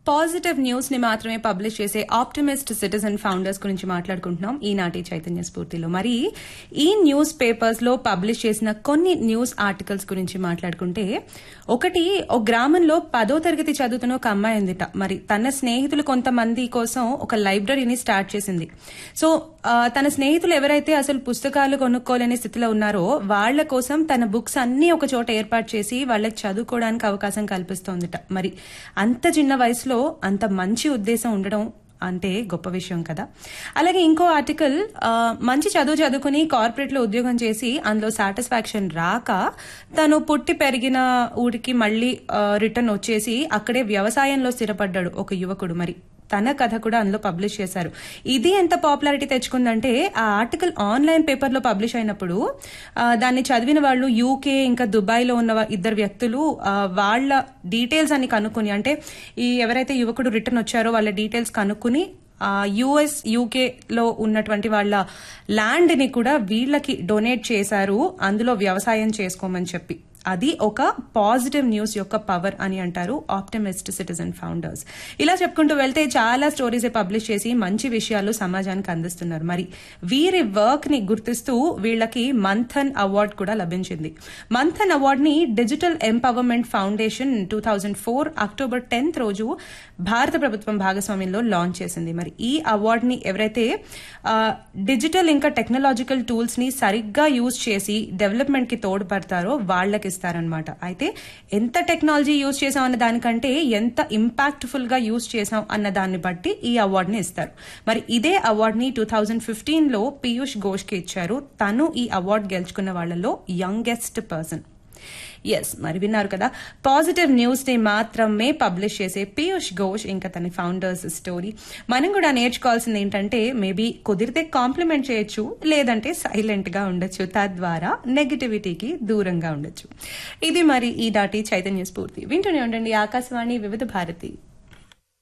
positive news ని మాత్రమే publish చేసే ఆప్టిమిస్ట్ సిటిజన్ ఫౌండర్స్ గురించి మాట్లాడుకుంటున్నాం ఈనాటి చైతన్య స్ఫూర్తిలో మరి ఈ న్యూస్ పేపర్స్ లో పబ్లిష్ చేసిన కొన్ని న్యూస్ ఆర్టికల్స్ గురించి మాట్లాడుకుంటే ఒకటి ఒక గ్రామంలో పదో తరగతి చదువుతున్న ఒక అమ్మాయి ఉందిట మరి తన స్నేహితులు కొంతమంది కోసం ఒక లైబ్రరీని స్టార్ట్ చేసింది సో ఆ, తన స్నేహితులు ఎవరైతే అసలు పుస్తకాలు కొనుక్కోలేని స్థితిలో ఉన్నారో వాళ్ళ కోసం తన బుక్స్ అన్ని ఒక చోట ఏర్పాటు చేసి వాళ్ళకి చదువుకోవడానికి అవకాశం కల్పిస్తోందిట మరి అంత చిన్న వయసులో అంత మంచి ఉద్దేశం ఉండడం అంటే గొప్ప విషయం కదా అలాగే ఇంకో ఆర్టికల్ ఆ, మంచి చదువు చదువుకుని కార్పొరేట్ లో ఉద్యోగం చేసి అందులో సాటిస్ఫాక్షన్ రాక తను పుట్టి పెరిగిన ఊరికి మళ్ళీ రిటర్న్ వచ్చేసి అక్కడే వ్యవసాయంలో స్థిరపడ్డాడు ఒక యువకుడు మరి తన కథ కూడా అందులో పబ్లిష్ చేశారు ఇది ఎంత పాపులారిటీ తెచ్చుకుందంటే ఆ ఆర్టికల్ ఆన్లైన్ పేపర్ లో పబ్లిష్ అయినప్పుడు ఆ, దాన్ని చదివిన వాళ్ళు యూకే ఇంకా దుబాయ్ లో ఉన్న వా- ఇద్దరు వ్యక్తులు ఆ, వాళ్ళ డీటెయిల్స్ అన్ని కనుక్కుని అంటే ఈ ఎవరైతే యువకుడు రిటర్న్ వచ్చారో వాళ్ళ డీటెయిల్స్ కనుక్కుని యుఎస్ యూకే లో ఉన్నటువంటి వాళ్ళ ల్యాండ్ ని కూడా వీళ్ళకి డొనేట్ చేశారు అందులో వ్యవసాయం చేసుకోమని చెప్పి అది ఒక పాజిటివ్ న్యూస్ యొక్క పవర్ అని అంటారు ఆప్టమిస్ట్ సిటిజన్ ఫౌండర్స్ ఇలా చెప్పుకుంటూ వెళ్తే చాలా స్టోరీస్ పబ్లిష్ చేసి మంచి విషయాలు సమాజానికి అందిస్తున్నారు మరి వీరి వర్క్ ని గుర్తిస్తూ వీళ్ళకి మంథన్ అవార్డు కూడా లభించింది మంథన్ అవార్డ్ ని digital empowerment foundation two thousand four October tenth రోజు భారత ప్రభుత్వం భాగస్వామ్యంలో లాంచ్ చేసింది మరి ఈ అవార్డ్ ని ఎవరైతే ఆ, డిజిటల్ ఇంకా టెక్నాలజికల్ టూల్స్ ని సరిగ్గా యూజ్ చేసి డెవలప్మెంట్ కి తోడ్పడతారో వాళ్ళకి ఇస్తారనమాట అయితే ఎంత టెక్నాలజీ యూజ్ చేసాం అన్న దానికంటే ఎంత ఇంపాక్ట్ఫుల్ గా యూజ్ చేసాం అన్న దాన్ని బట్టి ఈ అవార్డ్ ని ఇస్తారు మరి ఇదే అవార్డ్ ని టూ థౌజండ్ ఫిఫ్టీన్ లో పీయూష్ ఘోష్ కి ఇచ్చారు తను ఈ అవార్డు గెలుచుకున్న వాళ్ళలో యంగెస్ట్ పర్సన్ ఎస్ మరి విన్నారు కదా పాజిటివ్ న్యూస్ ని మాత్రమే పబ్లిష్ చేసే పీయూష్ ఘోష్ ఇంకా తన ఫౌండర్స్ స్టోరీ మనం కూడా నేర్చుకోవాల్సింది ఏంటంటే మేబీ కుదిరితే కాంప్లిమెంట్ చేయొచ్చు లేదంటే సైలెంట్ గా ఉండొచ్చు తద్వారా నెగిటివిటీకి దూరంగా ఉండొచ్చు ఇది మరి ఈ దాటి చైతన్య స్ఫూర్తి వింటూనే ఉండండి ఆకాశవాణి వివిధ భారతి